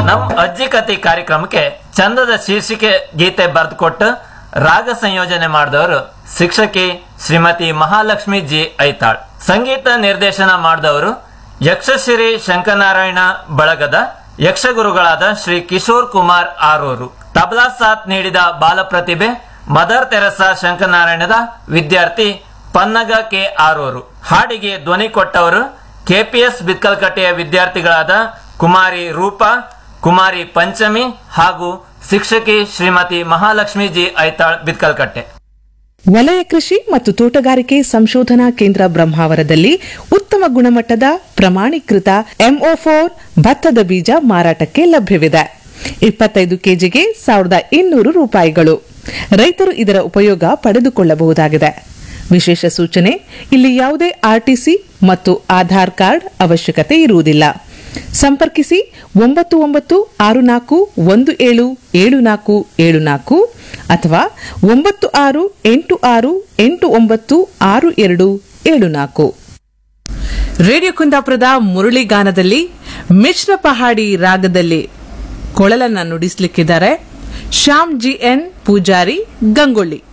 ನಮ್ ಅಜ್ಜಿ ಕತೆ ಕಾರ್ಯಕ್ರಮಕ್ಕೆ ಚಂದದ ಶೀರ್ಷಿಕೆ ಗೀತೆ ಬರೆದುಕೊಟ್ಟು ರಾಗ ಸಂಯೋಜನೆ ಮಾಡಿದವರು ಶಿಕ್ಷಕಿ ಶ್ರೀಮತಿ ಮಹಾಲಕ್ಷ್ಮಿ ಜಿ ಐತಾಳ್ ಸಂಗೀತ ನಿರ್ದೇಶನ ಮಾಡಿದವರು ಯಕ್ಷಶ್ರೀ ಶಂಕರನಾರಾಯಣ ಬಳಗದ ಯಕ್ಷಗುರುಗಳಾದ ಶ್ರೀ ಕಿಶೋರ್ ಕುಮಾರ್ ಆರೂರು ತಬಲಾ ಸಾಥ್ ನೀಡಿದ ಬಾಲ ಪ್ರತಿಭೆ ಮದರ್ ತೆರಸಾ ಶಂಕರನಾರಾಯಣದ ವಿದ್ಯಾರ್ಥಿ ಪನ್ನಗ ಕೆ ಆರೂರು ಹಾಡಿಗೆ ಧ್ವನಿ ಕೊಟ್ಟವರು ಕೆಪಿಎಸ್ ಬಿತ್ಕಲ್ಕಟ್ಟೆಯ ವಿದ್ಯಾರ್ಥಿಗಳಾದ ಕುಮಾರಿ ರೂಪಾ ಕುಮಾರಿ ಪಂಚಮಿ ಹಾಗೂ ಶಿಕ್ಷಕಿ ಶ್ರೀಮತಿ ಮಹಾಲಕ್ಷ್ಮಿ ಜಿ ಐತಾಳ್ ಬಿತ್ಕಲ್ಕಟ್ಟೆ ವಲಯ ಕೃಷಿ ಮತ್ತು ತೋಟಗಾರಿಕೆ ಸಂಶೋಧನಾ ಕೇಂದ್ರ ಬ್ರಹ್ಮಾವರದಲ್ಲಿ ಉತ್ತಮ ಗುಣಮಟ್ಟದ ಪ್ರಮಾಣೀಕೃತ ಎಂಒ ಫೋರ್ ಭತ್ತದ ಬೀಜ ಮಾರಾಟಕ್ಕೆ ಲಭ್ಯವಿದೆ ಇಪ್ಪತ್ತೈದು ಕೆಜಿಗೆ ಸಾವಿರದ ಇನ್ನೂರು ರೂಪಾಯಿಗಳು ರೈತರು ಇದರ ಉಪಯೋಗ ಪಡೆದುಕೊಳ್ಳಬಹುದಾಗಿದೆ ವಿಶೇಷ ಸೂಚನೆ ಇಲ್ಲಿ ಯಾವುದೇ ಆರ್ಟಿಸಿ ಮತ್ತು ಆಧಾರ್ ಕಾರ್ಡ್ ಅವಶ್ಯಕತೆ ಇರುವುದಿಲ್ಲ ಸಂಪರ್ಕಿಸಿ ಒಂಬತ್ತು ಒಂಬತ್ತು ಆರು ನಾಲ್ಕು ಒಂದು ಏಳು ಏಳು ನಾಲ್ಕು ಏಳು ನಾಲ್ಕು ಅಥವಾ ಒಂಬತ್ತು ಆರು ಎಂಟು ಆರು ಎಂಟು ಒಂಬತ್ತು ಆರು ಎರಡು ಏಳು ನಾಲ್ಕು ರೇಡಿಯೋ ಕುಂದಾಪುರದ ಮುರಳಿಗಾನದಲ್ಲಿ ಮಿಶ್ರ ಪಹಾಡಿ ರಾಗದಲ್ಲಿ ಕೊಳಲನ್ನ ನುಡಿಸಲಿಕ್ಕಿದ್ದಾರೆ ಶ್ಯಾಮ್ ಜಿ ಎನ್ ಪೂಜಾರಿ ಗಂಗೊಳ್ಳಿ